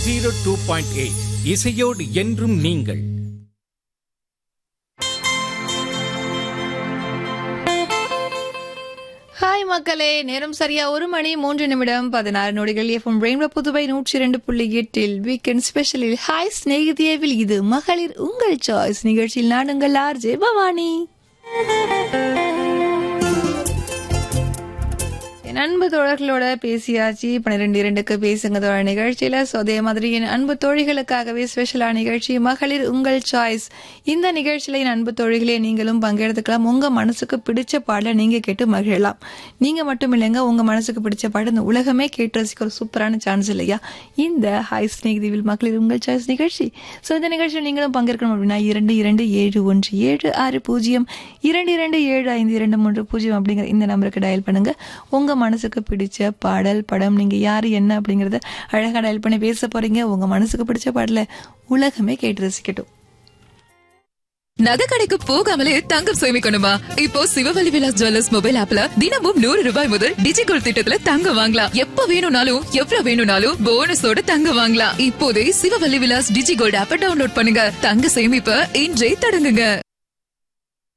zero two point eight இசையோடு என்றும் நீங்கள் ஹாய் மக்களே நேரம் சரியா ஒரு மணி மூன்று நிமிடம் பதினாறு நொடிகள் எஃப்எம் ரெயின்போ புதுவை நூற்றி இரண்டு புள்ளி எட்டில் வீக்கெண்ட் ஸ்பெஷலில் ஹாய் ஸ்நேகிதியவில் இது மகளிர் உங்கள் சாய்ஸ் நிகழ்ச்சியில் நான் உங்கள் ஆர்ஜே பவானி என் அன்பு தோழர்களோட பேசியாச்சு பன்னிரெண்டு இரண்டுக்கு பேசுங்க தோழ நிகழ்ச்சியில ஸோ அதே மாதிரி என் அன்பு தோழிகளுக்காகவே ஸ்பெஷலான நிகழ்ச்சி மகளிர் உங்கள் சாய்ஸ் இந்த நிகழ்ச்சியில என் அன்பு தோழிகளே நீங்களும் பங்கெடுத்துக்கலாம் உங்க மனசுக்கு பிடிச்ச பாடலை நீங்க கேட்டு மகிழலாம் நீங்க மட்டும் இல்லைங்க உங்க மனசுக்கு பிடிச்ச பாட்டு இந்த உலகமே கேட்டு ரசிக்க ஒரு சூப்பரான சான்ஸ் இல்லையா இந்த ஹாய் ஸ்நேகிதிவில் மகளிர் உங்கள் சாய்ஸ் நிகழ்ச்சி ஸோ இந்த நிகழ்ச்சியில் நீங்களும் பங்கேற்கணும் அப்படின்னா இரண்டு இரண்டு ஏழு ஒன்று ஏழு ஆறு பூஜ்ஜியம் இரண்டு இரண்டு ஏழு ஐந்து இரண்டு மூன்று பூஜ்ஜியம் அப்படிங்கிற இந்த நம்பருக்கு டயல் பண்ணுங்க உங்க மனசுக்கு பிடிச்ச பாடல் படம் நீங்க யாரு என்ன அப்படிங்கறத அழகா டயல் பண்ணி பேச போறீங்க உங்க மனசுக்கு பிடிச்ச பாடல உலகமே கேட்டு ரசிக்கட்டும் நகை கடைக்கு போகாமலே தங்கம் சேமிக்கணுமா இப்போ சிவவழி விலாஸ் ஜுவல்லர்ஸ் மொபைல் ஆப்ல தினமும் நூறு ரூபாய் முதல் டிஜிகோல் திட்டத்துல தங்கம் வாங்கலாம் எப்ப வேணும்னாலும் எவ்வளவு வேணும்னாலும் போனஸோட தங்கம் வாங்கலாம் இப்போதே சிவவழி விலாஸ் டிஜிகோல்ட் ஆப்ப டவுன்லோட் பண்ணுங்க தங்க சேமிப்ப இன்றே தொடங்குங்க